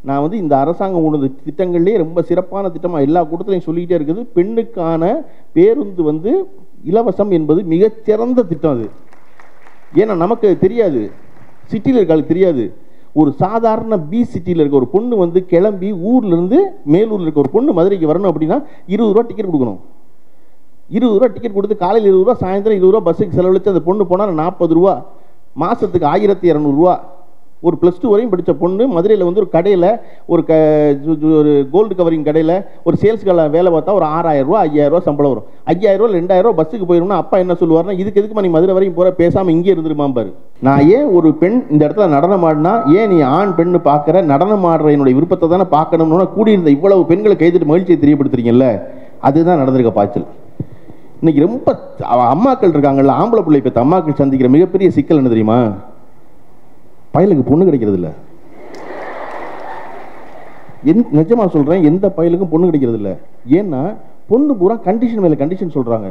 நான் வந்து இந்த அரசாங்கம் கொண்டு திட்டங்கள்லேயே ரொம்ப சிறப்பான திட்டமாக எல்லா கூட்டத்திலையும் சொல்லிக்கிட்டே இருக்குது பெண்ணுக்கான பேருந்து வந்து இலவசம் என்பது மிகச்சிறந்த திட்டம் அது ஏன்னா நமக்கு அது தெரியாது சிட்டியில் இருக்காளுக்கு தெரியாது ஒரு சாதாரண பி சிட்டியில் இருக்க ஒரு பொண்ணு வந்து கிளம்பி ஊர்ல இருந்து மேலூர்ல இருக்க ஒரு பொண்ணு மதுரைக்கு வரணும் அப்படின்னா இருபது ரூபா டிக்கெட் கொடுக்கணும் இருபது ரூபா டிக்கெட் கொடுத்து காலையில் இருபது ரூபா சாயந்தரம் இருபது ரூபா பஸ்ஸுக்கு செலவழித்து அந்த பொண்ணு போனால் நாற்பது ரூபா மாதத்துக்கு ஆயிரத்தி இரநூறுவா ஒரு ப்ளஸ் டூ வரையும் படித்த பொண்ணு மதுரையில் வந்து ஒரு கடையில் ஒரு க ஜு- ஜு- ஒரு கோல்டு கவரிங் கடையில் ஒரு சேல்ஸ் வேலை பார்த்தா ஒரு ஆறாயிரம் ரூபா ஐயாயிரம் ரூபா சம்பளம் வரும் ஐயாயிரம் ரூபா ரெண்டாயிரம் ரூபா பஸ்ஸுக்கு போயிடும்னா அப்பா என்ன சொல்லுவார்னா இதுக்கு எதுக்கு நீ மதுரை வரையும் போகிற பேசாமல் இங்கே இருந்துருமா பாரு நான் ஏன் ஒரு பெண் இந்த இடத்துல நடனம் ஆடினா ஏன் நீ ஆண் பெண்ணு பார்க்குற நடனம் ஆடுற என்னுடைய விருப்பத்தை தானே பார்க்கணும்னு கூடியிருந்த இவ்வளவு பெண்களை கைதிட்டு மகிழ்ச்சியை தெரியப்படுத்துறீங்கல்ல அதுதான் நடந்திருக்க பாய்ச்சல் இன்னைக்கு ரொம்ப அவ- அம்மாக்கள் இருக்காங்கல்ல ஆம்பளை பிள்ளை பெற்ற அம்மாக்கள் சந்திக்கிற மிகப்பெரிய சிக்கல் என்ன தெரியுமா பயலுக்கு பொண்ணு கிடைக்கிறது இல்ல என் நிஜமா சொல்றேன் எந்த பயலுக்கும் பொண்ணு கிடைக்கிறது இல்ல ஏன்னா பொண்ணு பூரா கண்டிஷன் மேல கண்டிஷன் சொல்றாங்க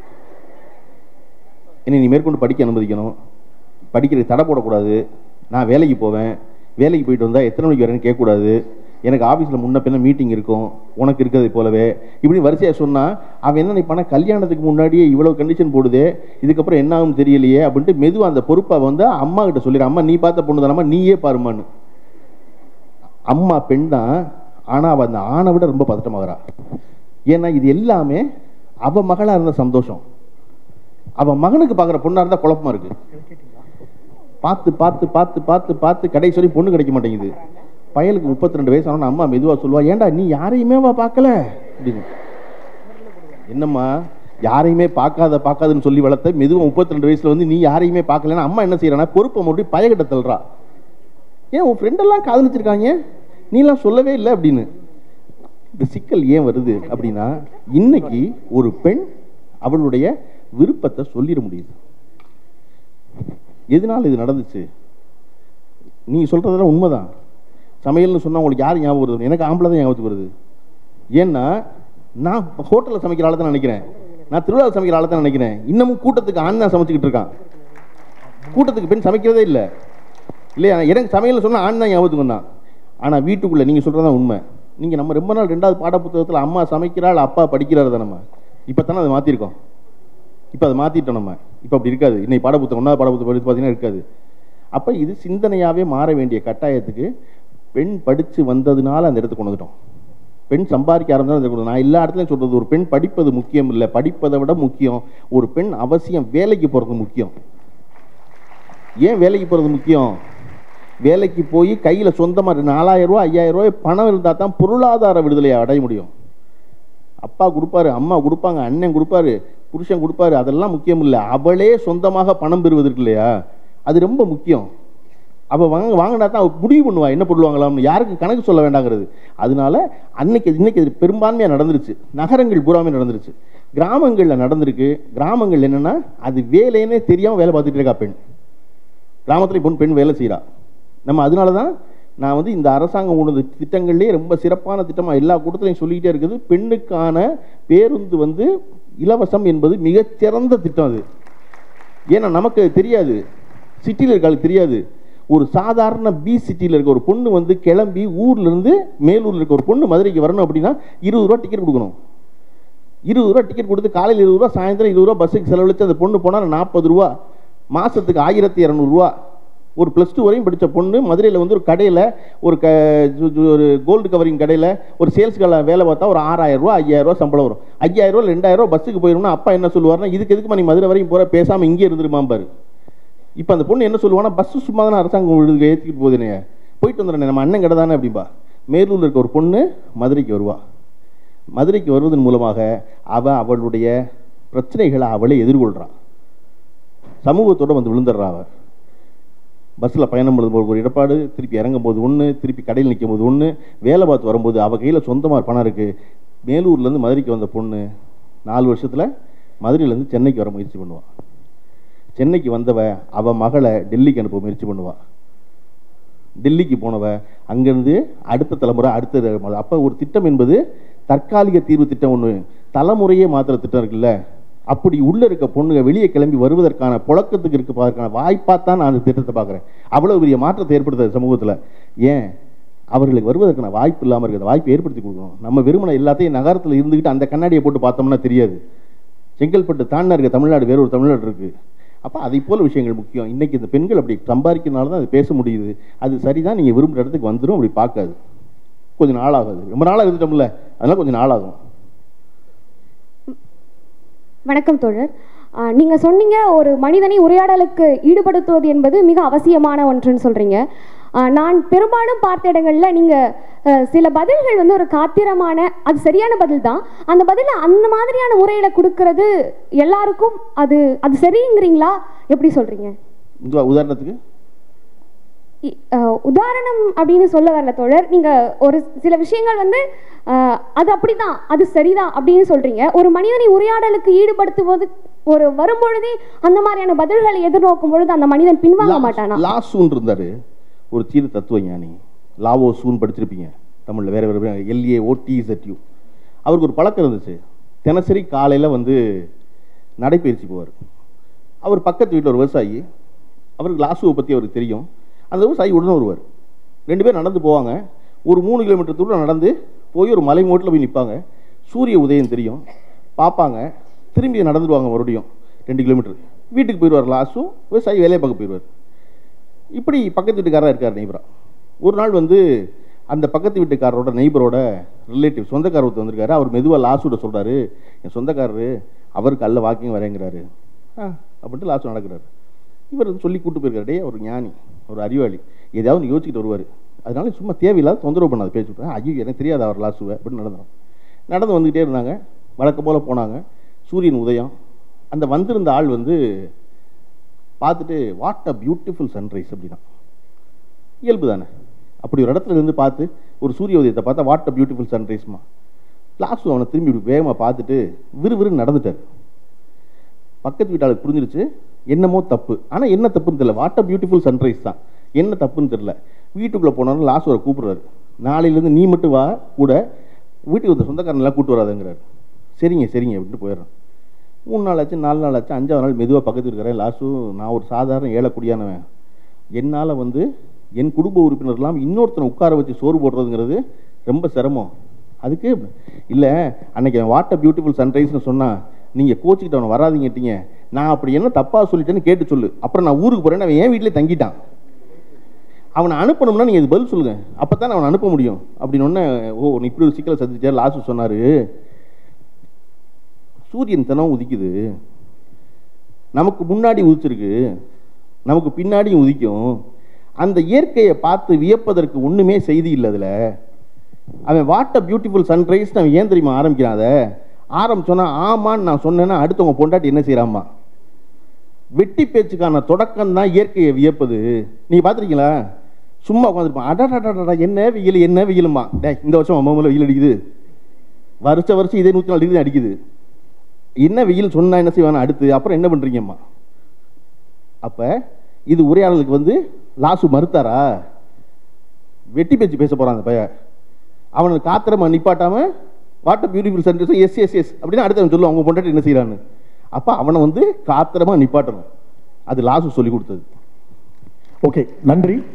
என்னை நீ மேற்கொண்டு படிக்க அனுமதிக்கணும் படிக்கிறதுக்கு தடை போடக்கூடாது நான் வேலைக்கு போவேன் வேலைக்கு போயிட்டு வந்தால் எத்தனை மணிக்கு வரேன்னு கேட்கக்கூடாது எனக்கு ஆஃபீஸில் முன்ன பின்ன மீட்டிங் இருக்கும் உனக்கு இருக்கிறது போலவே இப்படி வரிசையாக சொன்னால் அவன் என்ன நினைப்பானா கல்யாணத்துக்கு முன்னாடியே இவ்வளோ கண்டிஷன் போடுதே இதுக்கப்புறம் என்ன ஆகும் தெரியலையே அப்படின்ட்டு மெதுவாக அந்த பொறுப்பை வந்து அம்மா கிட்ட சொல்லிடு அம்மா நீ பார்த்த பொண்ணு தானம்மா நீயே பாருமான்னு அம்மா பெண் தான் ஆனால் அவள் அந்த ஆணை விட ரொம்ப பதட்டமாகறா ஏன்னா இது எல்லாமே அவ மகளா இருந்த சந்தோஷம் அவன் மகனுக்கு பார்க்குற பொண்ணா இருந்தா குழப்பமா இருக்கு பார்த்து பார்த்து பார்த்து பார்த்து பார்த்து கடைசி வரையும் பொண்ணு கிடைக்க மாட்டேங்குது பயலுக்கு முப்பத்தி ரெண்டு வயசு ஆனோன்னு அம்மா மெதுவா சொல்லுவா ஏன்டா நீ யாரையுமே வா பார்க்கல அப்படின்னு என்னம்மா யாரையுமே பார்க்காத பார்க்காதுன்னு சொல்லி வளர்த்த மெதுவா முப்பத்தி ரெண்டு வயசுல வந்து நீ யாரையுமே பார்க்கலன்னா அம்மா என்ன செய்யறானா பொறுப்பை மறுபடியும் பயகிட்ட தள்ளுறா ஏன் உன் ஃப்ரெண்டெல்லாம் காதலிச்சிருக்காங்க நீலாம் சொல்லவே இல்லை அப்படின்னு இந்த சிக்கல் ஏன் வருது அப்படின்னா இன்னைக்கு ஒரு பெண் அவளுடைய விருப்பத்தை சொல்லிட முடியுது எதனால இது நடந்துச்சு நீ சொல்றதெல்லாம் உண்மைதான் சமையல்னு சொன்னா உங்களுக்கு யார் ஞாபகம் வருது எனக்கு ஆம்பளை தான் ஞாபகத்துக்கு வருது ஏன்னா நான் ஹோட்டலில் சமைக்கிற ஆளை தான் நினைக்கிறேன் நான் திருவிழா சமைக்கிற ஆளை தான் நினைக்கிறேன் இன்னமும் கூட்டத்துக்கு ஆண் தான் சமைச்சுக்கிட்டு இருக்கான் கூட்டத்துக்கு பெண் சமைக்கிறதே இல்லை இல்லையா எனக்கு சமையல்னு சொன்னா ஆண் தான் ஞாபகத்துக்கு வந்தான் ஆனால் வீட்டுக்குள்ளே நீங்கள் சொல்கிறதான் உண்மை நீங்கள் நம்ம ரொம்ப நாள் ரெண்டாவது பாட புத்தகத்தில் அம்மா சமைக்கிறாள் அப்பா படிக்கிறாரு தான் நம்ம இப்போ தானே அதை மாற்றிருக்கோம் இப்போ அதை மாற்றிட்டோம் நம்ம இப்போ அப்படி இருக்காது இன்னைக்கு பாட புத்தகம் ஒன்றாவது பாட புத்தகம் படித்து பார்த்தீங்கன்னா இருக்காது அப்போ இது சிந்தனையாகவே மாற வேண்டிய கட்டாயத்துக்கு பெண் படித்து வந்ததுனால அந்த இடத்துக்கு கொண்டு வந்துட்டோம் பெண் சம்பாதிக்க ஆரம்பிச்சா நான் எல்லா இடத்துலையும் சொல்றது ஒரு பெண் படிப்பது முக்கியம் இல்லை படிப்பதை விட முக்கியம் ஒரு பெண் அவசியம் வேலைக்கு போகிறது முக்கியம் ஏன் வேலைக்கு போகிறது முக்கியம் வேலைக்கு போய் கையில் சொந்தமாக நாலாயிரம் ரூபா ஐயாயிரம் ரூபாய் பணம் இருந்தால் தான் பொருளாதார விடுதலையை அடைய முடியும் அப்பா கொடுப்பாரு அம்மா கொடுப்பாங்க அண்ணன் கொடுப்பாரு புருஷன் கொடுப்பாரு அதெல்லாம் முக்கியம் இல்லை அவளே சொந்தமாக பணம் பெறுவதற்கு இல்லையா அது ரொம்ப முக்கியம் அவள் வாங்க வாங்கினா தான் அவள் முடிவு பண்ணுவா என்ன பொருள் வாங்கலாம்னு யாருக்கு கணக்கு சொல்ல வேண்டாங்கிறது அதனால அன்னைக்கு இன்னைக்கு இது பெரும்பான்மையாக நடந்துருச்சு நகரங்கள் பூராமே நடந்துருச்சு கிராமங்களில் நடந்திருக்கு கிராமங்கள் என்னன்னா அது வேலைன்னே தெரியாமல் வேலை பார்த்துட்டு இருக்கா பெண் கிராமத்தில் பொண்ணு பெண் வேலை செய்கிறா நம்ம அதனால தான் நான் வந்து இந்த அரசாங்கம் கொண்டு வந்த திட்டங்கள்லேயே ரொம்ப சிறப்பான திட்டமாக எல்லா கூட்டத்திலையும் சொல்லிக்கிட்டே இருக்குது பெண்ணுக்கான பேருந்து வந்து இலவசம் என்பது மிகச்சிறந்த திட்டம் அது ஏன்னா நமக்கு அது தெரியாது சிட்டியில் இருக்காளுக்கு தெரியாது ஒரு சாதாரண பி சிட்டியில் இருக்க ஒரு பொண்ணு வந்து கிளம்பி ஊர்ல இருந்து மேலூர்ல இருக்க ஒரு பொண்ணு மதுரைக்கு வரணும் அப்படின்னா இருபது ரூபா டிக்கெட் கொடுக்கணும் இருபது ரூபா டிக்கெட் கொடுத்து காலையில் இருபது ரூபா சாயந்தரம் இருபது ரூபா பஸ்ஸுக்கு செலவழித்து அந்த பொண்ணு போனால் நாற்பது ரூபா மாதத்துக்கு ஆயிரத்தி இரநூறுவா ஒரு ப்ளஸ் டூ வரையும் படித்த பொண்ணு மதுரையில் வந்து ஒரு கடையில் ஒரு க ஜு- ஜு- ஒரு கோல்டு கவரிங் கடையில் ஒரு சேல்ஸ் வேலை பார்த்தா ஒரு ஆறாயிரம் ரூபா ஐயாயிரம் ரூபா சம்பளம் வரும் ஐயாயிரம் ரூபா ரெண்டாயிரம் ரூபா பஸ்ஸுக்கு போயிடும்னா அப்பா என்ன சொல்லுவார்னா இதுக்கு எதுக்கு நீ மதுரை வரையும் போகிற பேசாமல் இங்கே இருந்துருமாம் பாரு இப்போ அந்த பொண்ணு என்ன சொல்லுவானா பஸ்ஸு சும்மா தானே அரசாங்கம் விடுது ஏற்றிக்கிட்டு போகுதுனே போயிட்டு வந்துடுறேன் நம்ம அண்ணன் கடை தானே அப்படிம்பா மேலூரில் இருக்க ஒரு பொண்ணு மதுரைக்கு வருவா மதுரைக்கு வருவதன் மூலமாக அவ அவளுடைய பிரச்சனைகளை அவளே எதிர்கொள்றான் சமூகத்தோட வந்து விழுந்துடுறா அவ பஸ்ஸில் பயணம் பண்ணும்போது ஒரு இடப்பாடு திருப்பி இறங்கும் போது ஒன்று திருப்பி கடையில் நிற்கும் போது ஒன்று வேலை பார்த்து வரும்போது அவள் கையில் சொந்தமாக பணம் இருக்குது மேலூர்லேருந்து மதுரைக்கு வந்த பொண்ணு நாலு வருஷத்தில் மதுரையிலேருந்து சென்னைக்கு வர முயற்சி பண்ணுவாள் சென்னைக்கு வந்தவ அவ மகளை டெல்லிக்கு அனுப்ப முயற்சி பண்ணுவா டெல்லிக்கு போனவ அங்கேருந்து அடுத்த தலைமுறை அடுத்த அப்போ ஒரு திட்டம் என்பது தற்காலிக தீர்வு திட்டம் ஒன்று தலைமுறையே மாத்திர திட்டம் இருக்குல்ல அப்படி உள்ள இருக்க பொண்ணுங்க வெளியே கிளம்பி வருவதற்கான புழக்கத்துக்கு இருக்க பார்க்கறதுக்கான வாய்ப்பாக தான் நான் அந்த திட்டத்தை பார்க்குறேன் அவ்வளோ பெரிய மாற்றத்தை ஏற்படுத்துது சமூகத்தில் ஏன் அவர்களுக்கு வருவதற்கான வாய்ப்பு இல்லாமல் இருக்கிற வாய்ப்பை ஏற்படுத்தி கொடுக்கணும் நம்ம வெறுமனை எல்லாத்தையும் நகரத்தில் இருந்துக்கிட்டு அந்த கண்ணாடியை போட்டு பார்த்தோம்னா தெரியாது செங்கல்பட்டு தாண்டா இருக்க தமிழ்நாடு வேற ஒரு தமிழ்நாடு இருக்குது அப்போ அதை போல விஷயங்கள் முக்கியம் இன்னைக்கு இந்த பெண்கள் அப்படி சம்பாதிக்கிறனால தான் அது பேச முடியுது அது சரிதான் நீங்கள் விரும்புகிற இடத்துக்கு வந்துடும் அப்படி பார்க்காது கொஞ்சம் நாளாகாது ரொம்ப நாளாக இருந்துட்டோம்ல அதனால கொஞ்சம் நாளாகும் வணக்கம் தோழர் ஆஹ் நீங்க சொன்னீங்க ஒரு மனிதனை உரையாடலுக்கு ஈடுபடுத்துவது என்பது மிக அவசியமான ஒன்றுன்னு சொல்றீங்க ஆஹ் நான் பெரும்பாலும் பார்த்த இடங்கள்ல நீங்க ஆஹ் சில பதில்கள் வந்து ஒரு காத்திரமான அது சரியான பதில் தான் அந்த பதில அந்த மாதிரியான முறையில கொடுக்கறது எல்லாருக்கும் அது அது சரிங்கிறீங்களா எப்படி சொல்றீங்க இந்த உதாரணத்துக்கு இ- அஹ் உதாரணம் அப்படின்னு சொல்ல வரல தோழர் நீங்க ஒரு சில விஷயங்கள் வந்து அஹ், அது அப்படிதான் அது சரிதான் அப்படின்னு சொல்றீங்க ஒரு மனிதனை உரையாடலுக்கு ஈடுபடுத்துவது ஒரு வரும்பொழுதே அந்த மாதிரியான பதில்களை எதிர்நோக்கும் பொழுது அந்த மனிதன் பின்வாங்க மாட்டானா லாசூன் இருந்தார் ஒரு சீன தத்துவ ஞானி லாவோ சூன் படிச்சிருப்பீங்க தமிழில் வேற வேற எல்ஏ ஓடிஇசட்யூ அவருக்கு ஒரு பழக்கம் இருந்துச்சு தினசரி காலையில் வந்து நடைப்பயிற்சி போவார் அவர் பக்கத்து வீட்டில் ஒரு விவசாயி அவருக்கு லாசுவை பற்றி அவருக்கு தெரியும் அந்த விவசாயி உடனே வருவார் ரெண்டு பேரும் நடந்து போவாங்க ஒரு மூணு கிலோமீட்டர் தூரம் நடந்து போய் ஒரு மலை மூட்டில் போய் நிற்பாங்க சூரிய உதயம் தெரியும் பார்ப்பாங்க திரும்பி நடந்துடுவாங்க மறுபடியும் ரெண்டு கிலோமீட்டர் வீட்டுக்கு போயிடுவார் லாசு விவசாயி வேலையை பார்க்க போயிடுவார் இப்படி பக்கத்து வீட்டுக்காரராக இருக்கார் நெய்பரா ஒரு நாள் வந்து அந்த பக்கத்து வீட்டுக்காரரோட நெய்பரோட ரிலேட்டிவ் சொந்தக்காரர் ஒருத்தர் வந்திருக்காரு அவர் மெதுவாக லாசூட சொல்கிறாரு என் சொந்தக்காரரு அவருக்கு அல்ல வாக்கிங் வரேங்கிறாரு ஆ அப்படின்ட்டு லாசு நடக்கிறாரு இவர் வந்து சொல்லி கூட்டு போயிருக்காரு டேய் ஒரு ஞானி ஒரு அறிவாளி ஏதாவது ஒன்று யோசிச்சுட்டு வருவார் அதனால சும்மா தேவையில்லாத தொந்தரவு பண்ணாது பேச்சு விட்டேன் ஐயோ எனக்கு தெரியாது அவர் லாசுவை அப்படின்னு நடந்தோம் நடந்து வந்துக்கிட்டே இருந்தாங்க வழக்கம் போல் போனாங்க சூரியன் உதயம் அந்த வந்திருந்த ஆள் வந்து பார்த்துட்டு வாட் அ பியூட்டிஃபுல் சன்ரைஸ் அப்படின்னா இயல்பு தானே அப்படி ஒரு இடத்துல இருந்து பார்த்து ஒரு சூரிய உதயத்தை பார்த்தா வாட் அ பியூட்டிஃபுல் சன்ரைஸ்மா லாஸ்ட் அவனை திரும்பி இப்படி வேகமாக பார்த்துட்டு விறுவிறுன்னு நடந்துட்டார் பக்கத்து வீட்டாளுக்கு புரிஞ்சிருச்சு என்னமோ தப்பு ஆனால் என்ன தப்புன்னு தெரியல வாட் அ பியூட்டிஃபுல் சன்ரைஸ் தான் என்ன தப்புன்னு தெரியல வீட்டுக்குள்ளே போனாலும் லாஸ்ட் வரை கூப்பிடுறாரு நாளையிலேருந்து நீ மட்டும் வா கூட வீட்டுக்கு வந்த சொந்தக்காரனெல்லாம் கூட்டு வராதுங்கிறாரு சரிங்க சரிங்க அப்படின்ட்டு போயிடுறேன் மூணு நாள் ஆச்சு நாலு நாள் ஆச்சு அஞ்சாவது நாள் மெதுவாக பக்கத்து இருக்கிறேன் லாஸ்ட்டு நான் ஒரு சாதாரண ஏழக்கூடியானவன் என்னால் வந்து என் குடும்ப உறுப்பினர்லாம் இன்னொருத்தனை உட்கார வச்சு சோறு போடுறதுங்கிறது ரொம்ப சிரமம் அதுக்கு இல்லை அன்னைக்கு அவன் வாட் அ பியூட்டிஃபுல் சன்ரைஸ்னு சொன்னான் நீங்கள் கோச்சிக்கிட்டு அவனை வராதீங்கட்டீங்க நான் அப்படி என்ன தப்பாக சொல்லிட்டேன்னு கேட்டு சொல்லு அப்புறம் நான் ஊருக்கு போகிறேன்னு அவன் என் வீட்டிலே தங்கிட்டான் அவனை அனுப்பணும்னா நீங்கள் இது பதில் சொல்லுங்க அப்போ தான் அவனை அனுப்ப முடியும் அப்படின்னு ஒன்று ஓ நீ இப்படி ஒரு சிக்கலை சந்திச்சார் லாஸ்ட் சொன்னார் சூரியன் தினம் உதிக்குது நமக்கு முன்னாடி உதிச்சிருக்கு நமக்கு பின்னாடியும் உதிக்கும் அந்த இயற்கையை பார்த்து வியப்பதற்கு ஒன்றுமே செய்தி இல்லை அதில் அவன் வாட் அ பியூட்டிஃபுல் சன்ரைஸ் அவன் ஏன் தெரியுமா ஆரம்பிக்கிறான் அதை ஆரம்பிச்சோன்னா ஆமான்னு நான் சொன்னேன்னா அடுத்தவங்க பொண்டாட்டி என்ன செய்கிறாமா வெட்டி பேச்சுக்கான தொடக்கம் தான் இயற்கையை வியப்பது நீங்க பார்த்துருக்கீங்களா சும்மா உட்காந்துருப்பான் அடடா என்ன வெயில் என்ன வெயிலுமா டே இந்த வருஷம் அம்மா மேல வெயில் அடிக்குது வருஷ வருஷம் இதே நூற்றி நாலு டிகிரி அடிக்குது என்ன வெயில் சொன்னா என்ன செய்வானா அடுத்து அப்புறம் என்ன பண்றீங்கம்மா அப்ப இது உரையாடலுக்கு வந்து லாசு மறுத்தாரா வெட்டி பேச்சு பேச போறான் அந்த பையன் அவனுக்கு காத்திரமா நிப்பாட்டாம what a beautiful centres yes yes yes அப்படின்னு அடுத்து அவன் சொல்லுவான் அவங்க பொண்டாட்டி என்ன செய்யறான்னு அப்ப அவனை வந்து காத்திரமா நிப்பாட்டணும் அது லாசு சொல்லி கொடுத்தது ஓகே நன்றி